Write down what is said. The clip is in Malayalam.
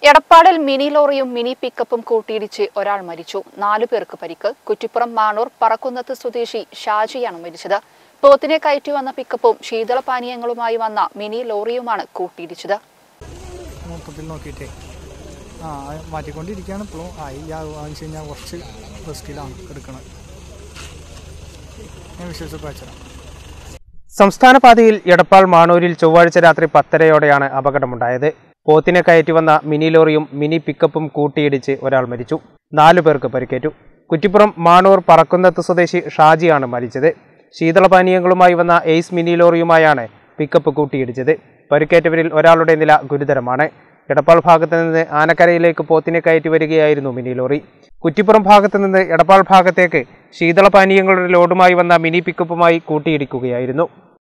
എടപ്പാടിൽ മിനി ലോറിയും മിനി പിക്കപ്പും കൂട്ടിയിടിച്ച് ഒരാൾ മരിച്ചു നാലു പേർക്ക് പരിക്ക് കുറ്റിപ്പുറം മാണൂർ പറക്കുന്നത്ത് സ്വദേശി ഷാജിയാണ് മരിച്ചത് പോത്തിനെ കയറ്റി വന്ന പിക്കപ്പും ശീതളപാനീയങ്ങളുമായി വന്ന മിനി ലോറിയുമാണ് കൂട്ടിയിടിച്ചത് മൊത്തത്തിൽ നോക്കിയിട്ടേ ആ അത് മാറ്റിക്കൊണ്ടിരിക്കുകയാണ് ഇപ്പോഴും ആയി ആവശ്യം കഴിഞ്ഞാൽ കുറച്ച് റിസ്കിലാണ് എടുക്കണത് ഞാൻ വിശ്വസിച്ച് വെച്ചതാണ് സംസ്ഥാന പാതയിൽ എടപ്പാൾ മാണൂരിൽ ചൊവ്വാഴ്ച രാത്രി പത്തരയോടെയാണ് അപകടമുണ്ടായത് പോത്തിനെ കയറ്റി വന്ന മിനി ലോറിയും മിനി പിക്കപ്പും കൂട്ടിയിടിച്ച് ഒരാൾ മരിച്ചു നാലു പേർക്ക് പരിക്കേറ്റു കുറ്റിപ്പുറം മാണൂർ പറക്കുന്നത്ത് സ്വദേശി ഷാജിയാണ് മരിച്ചത് ശീതളപാനീയങ്ങളുമായി വന്ന എയ്സ് മിനി ലോറിയുമായാണ് പിക്കപ്പ് കൂട്ടിയിടിച്ചത് പരിക്കേറ്റവരിൽ ഒരാളുടെ നില ഗുരുതരമാണ് എടപ്പാൾ ഭാഗത്ത് നിന്ന് ആനക്കരയിലേക്ക് പോത്തിനെ കയറ്റി വരികയായിരുന്നു മിനി ലോറി കുറ്റിപ്പുറം ഭാഗത്ത് നിന്ന് എടപ്പാൾ ഭാഗത്തേക്ക് ശീതളപാനീയങ്ങളുടെ ലോഡുമായി വന്ന മിനി പിക്കപ്പുമായി കൂട്ടിയിടിക്കുകയായിരുന്നു